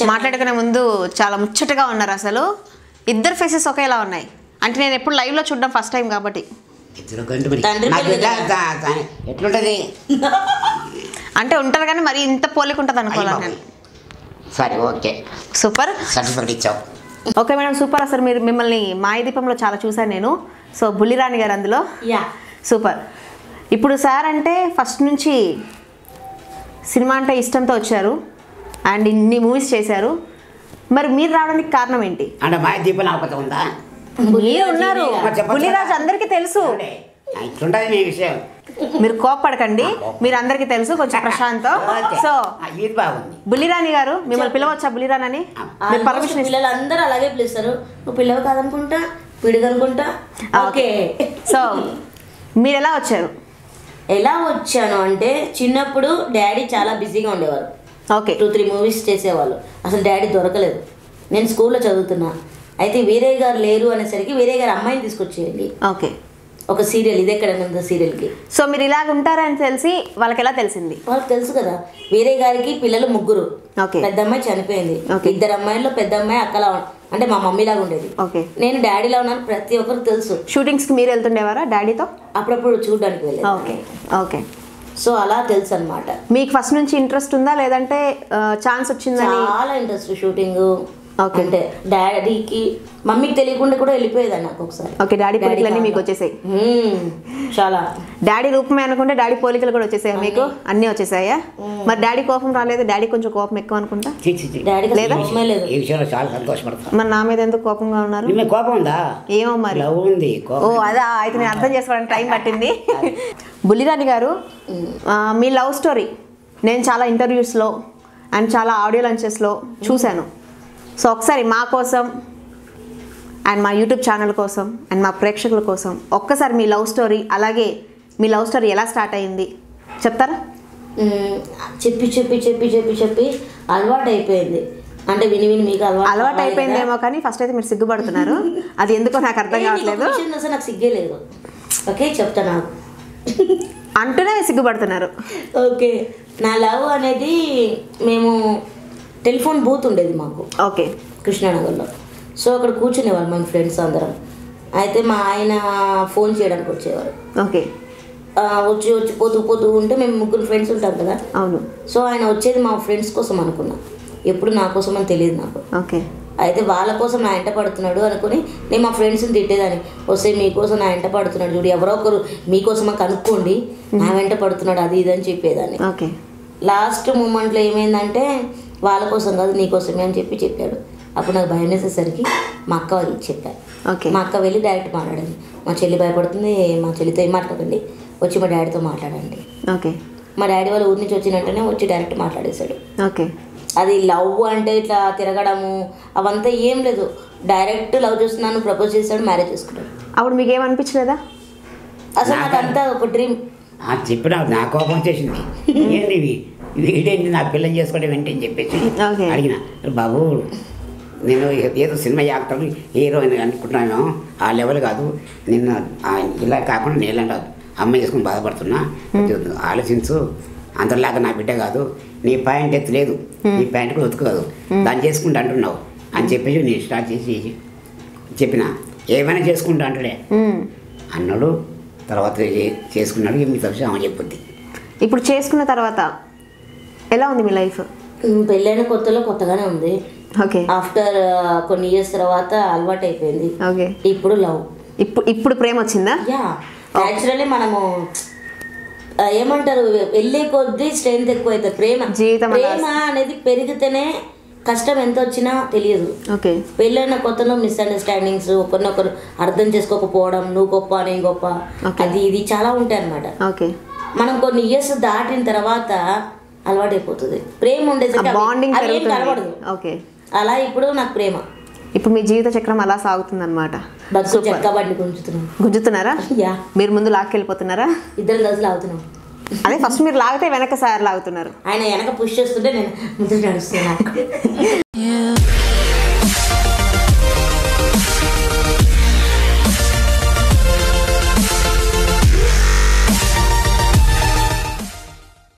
మాట్లాడుకునే ముందు చాలా ముచ్చటగా ఉన్నారు అసలు ఇద్దరు ఫేసెస్ ఒకేలా ఉన్నాయి అంటే నేను ఎప్పుడు లైవ్లో చూడడం ఫస్ట్ టైం కాబట్టి ఇద్దరు గంట మరి తండ్రి నాకు పిల్లలు బిడ్డ తా- తా- ఎట్లుంటది అంటే ఉంటారు కానీ మరి ఇంత పోలిక ఉంటుంది అనుకోవాలి అయ్య నేను సరే ఓకే సూపర్ సర్టిఫికెట్ ఇచ్చావు ఓకే మేడం సూపర్ అసలు మీరు మిమ్మల్ని మాయదీపంలో చాలా చూశాను నేను సో బుల్లిరాణి గారు అందులో యా సూపర్ ఇప్పుడు సార్ అంటే ఫస్ట్ నుంచి సినిమా అంటే ఇష్టంతో వచ్చారు అండ్ ఇన్ని మూవీస్ చేశారు మరి మీరు రావడానికి కారణం ఏంటి అంటే మా దీపం ఆపత ఉందా మీరు ఉన్నారు మరి చెప్పొచ్చు బుల్లిరాజు కదా. అందరికీ తెలుసు చూడే, ఇట్లుంటది మీ విషయం మీరు కోప్పడకండి మీరు అందరికీ తెలుసు కొంచెం ప్రశాంత్ ఓకే. సో ఆ, ఇది బాగుంది బుల్లిరాణి గారు మిమ్మల్ని పిలవచ్చా బుల్లిరాని అని మీరు ఆల్మోస్ట్ పర్మిషన్ ఇస్తారు పిల్లలందరూ అలాగే పిలుస్తారు నువ్వు పిల్లవు కాదనుకుంటా పిడుగు అనుకుంటా ఓకే సో మీరు ఎలా వచ్చారు ఎలా వచ్చాను అంటే చిన్నప్పుడు డాడీ చాలా బిజీగా ఉండేవారు ఓకే టూ త్రీ మూవీస్ చేసేవాళ్ళు అసలు డాడీ దొరకలేదు నేను స్కూల్లో చదువుతున్నా అయితే వీరే గారు లేరు అనేసరికి వీరే గారు అమ్మాయిని తీసుకొచ్చేయండి ఓకే ఒక సీరియల్ ఇది ఎక్కడ ఉందో సీరియల్కి సో మీరు ఇలాగ ఉంటారని తెలిసి వాళ్ళకి ఎలా తెలిసింది వాళ్ళకి తెలుసు కదా వీరే గారికి పిల్లలు ముగ్గురు ఓకే. పెద్ద అమ్మాయి చనిపోయింది ఓకే. ఇద్దరు అమ్మాయిల్లో పెద్ద అమ్మాయి అక్కలా ఉం- అంటే మా మమ్మీ లాగా ఉండేది ఓకే నేను డాడీలా ఉన్నాను ప్రతి ఒక్కరికి తెలుసు షూటింగ్స్కి మీరు వెళ్తుండేవారా డాడీతో అప్పుడప్పుడు చూడడానికి వెళ్ళేది ఓకే ఓకే సో అలా తెలుసు అనమాట మీకు ఫస్ట్ నుంచి ఇంట్రెస్ట్ ఉందా లేదంటే ఛాన్స్ వచ్చిందని చాలా ఇంట్రెస్ట్ షూటింగ్ ఓకే. అంటే డాడీకి మమ్మీకి తెలియకుండా కూడా వెళ్ళిపోయేదాన్ని నాకు ఒకసారి ఓకే డాడీ పోలికలన్నీ మీకు కావాలి. వచ్చేసాయి మ్మ్. చాలా డాడీ రూపమే అనుకుంటే డాడీ పోలికలు కూడా వచ్చేసాయా మీకు అన్నీ వచ్చేసాయా మరి డాడీ కోపం రాలేదు డాడీ కొంచెం కోపం ఎక్కువ అనుకుంటా చి, చి, చి. డాడీకి లేదా? అసలు కోపమే లేదు ఈ విషయంలో చాలా సంతోషపడతాను మరి నా మీద ఎందుకు కోపంగా ఉన్నారు మీ కోపం ఉందా ఏమో మరి లవ్ ఉంది ఓ కోపం అదా అయితే నేను అర్థం చేసుకోవడానికి టైం పట్టింది బుల్లిరాణి గారు ఆ, మీ లవ్ స్టోరీ నేను చాలా ఇంటర్వ్యూస్లో అండ్ చాలా ఆడియో లంచెస్లో చూశాను సో ఒకసారి మా కోసం అండ్ మా యూట్యూబ్ ఛానల్ కోసం అండ్ మా ప్రేక్షకుల కోసం ఒక్కసారి మీ లవ్ స్టోరీ అలాగే మీ లవ్ స్టోరీ ఎలా స్టార్ట్ అయింది చెప్తారా మ్మ్. చెప్పి చెప్పి చెప్పి చెప్పి చెప్పి అలవాటు అయిపోయింది అంటే విని విని మీకు అలవాటు అలవాటు అవ్వాలి అయిపోయిందేమో కానీ ఫస్ట్ అయితే మీరు సిగ్గుపడుతున్నారు అది ఎందుకో నాకు అర్థం కదా. ఏ, నీకు ఒక కావట్లేదు విషయం తెలుసా? నాకు సిగ్గే లేదు ఓకే చెప్తా నాకు అంటూనే సిగ్గుపడుతున్నారు ఓకే నా లవ్ అనేది మేము టెలిఫోన్ బూత్ ఉండేది మాకు ఓకే కృష్ణానగర్లో సో అక్కడ కూర్చునేవాళ్ళు మేము ఫ్రెండ్స్ అందరం అయితే మా ఆయన ఫోన్ చేయడానికి వచ్చేవారు ఓకే ఆ, వచ్చి వచ్చి పోతూ పోతూ ఉంటే మేము ముగ్గురు ఫ్రెండ్స్ ఉంటాం కదా అవును సో ఆయన వచ్చేది మా ఫ్రెండ్స్ కోసం అనుకున్నా ఎప్పుడు నా కోసం అని తెలియదు నాకు ఓకే అయితే వాళ్ళ కోసం నా ఎంట పడుతున్నాడు అనుకుని నేను మా ఫ్రెండ్స్ని తిట్టేదాన్ని వస్తే మీకోసం నా ఎంట పడుతున్నాడు చూడు ఎవరో ఒకరు మీకోసం కనుక్కోండి నా వెంట పడుతున్నాడు అది ఇది అని చెప్పేదాన్ని ఓకే లాస్ట్ మూమెంట్లో ఏమైందంటే వాళ్ళ కోసం కాదు నీ కోసమే అని చెప్పి చెప్పాడు అప్పుడు నాకు భయం వేసేసరికి మా అక్క వాళ్ళకి చెప్పాను ఓకే మా అక్క వెళ్ళి డైరెక్ట్ మాట్లాడింది మా చెల్లి భయపడుతుంది మా చెల్లితో ఏం మాట్లాడండి వచ్చి మా డాడీతో మాట్లాడండి ఓకే మా డాడీ వాళ్ళ ఊరి నుంచి వచ్చిన వెంటనే వచ్చి డైరెక్ట్ మాట్లాడేశాడు ఓకే అది లవ్ అంటే ఇట్లా తిరగడము అవంతా ఏం లేదు డైరెక్ట్ లవ్ చేస్తున్నాను ప్రపోజ్ చేశాడు మ్యారేజ్ చేసుకున్నాడు అప్పుడు మీకు ఏమనిపించలేదా అసలు నాకు అంతా ఒక డ్రీమ్ ఆ చెప్పిన నా కోపం వచ్చేసింది ఏంది ఇవి వీడేంటి నా పిల్లని చేసుకోవడం ఏంటి అని చెప్పేసి ఓకే. అడిగిన బాబు నేను ఏదో సినిమా యాక్టర్ హీరోయిన్ అనుకుంటున్నాను ఆ లెవెల్ కాదు నిన్న ఆ ఇలా కాకుండా నేను ఇలాంటి అమ్మాయి చేసుకుని బాధపడుతున్నా కొంచెం ఆలోచించు అంతలాగా నా బిడ్డ కాదు నీ ప్యాంట్ ఎత్తు లేదు నీ ప్యాంట్ కూడా ఉతుకు కాదు దాన్ని చేసుకుంటా అంటున్నావు అని చెప్పేసి నేను స్టార్ట్ చేసి చెప్పిన ఏమైనా చేసుకుంటా అంటాడే మ్మ్. అన్నాడు తర్వాత చే- చేసుకున్నాడు ఇక మిగతా విషయం ఆమె చెప్పుద్ది ఇప్పుడు చేసుకున్న తర్వాత ఎలా ఉంది మీ లైఫ్ పెళ్ళైన కొత్తలో కొత్తగానే ఉంది ఓకే ఆఫ్టర్ కొన్ని ఇయర్స్ తర్వాత అలవాటు అయిపోయింది ఓకే ఇప్పుడు లవ్ ఇప్పుడు ఇప్పుడు ప్రేమ వచ్చిందా యా యాక్చువల్లీ మనము ఆ, ఏమంటారు వెళ్ళే కొద్దీ స్ట్రెంత్ ఎక్కువ అవుతుంది ప్రేమ జీవితం అలా ప్రేమ అనేది పెరిగితేనే కష్టం ఎంత వచ్చినా తెలియదు ఓకే పెళ్ళైన కొత్తలో మిస్అండర్స్టాండింగ్స్ ఒకరినొకరు అర్థం చేసుకోకపోవడం నువ్వు గొప్ప నేను గొప్ప Okay. అది ఇది చాలా ఉంటాయి అన్నమాట ఓకే మనం కొన్ని ఇయర్స్ దాటిన తర్వాత అలవాటైపోతుంది ప్రేమ ఉండేసరికి అవి- బాండింగ్ అవి ఏం కనబడదు పెరుగుతుంది ఓకే అలా ఇప్పుడు నాకు ప్రేమ ఇప్పుడు మీ జీవిత చక్రం అలా సాగుతుంది అనమాట బతుకు చెక్క బండి గుంజుతున్నాం గుంజుతున్నారా యా మీరు ముందు లాక్కెళ్ళిపోతున్నారా ఇద్దరు కలిసి లాగుతున్నాం అదే ఫస్ట్ మీరు లాగితే వెనక సార్ లాగుతున్నారు ఆయన వెనక పుష్ చేస్తుంటే నేను ముందు నడుస్తున్నాను You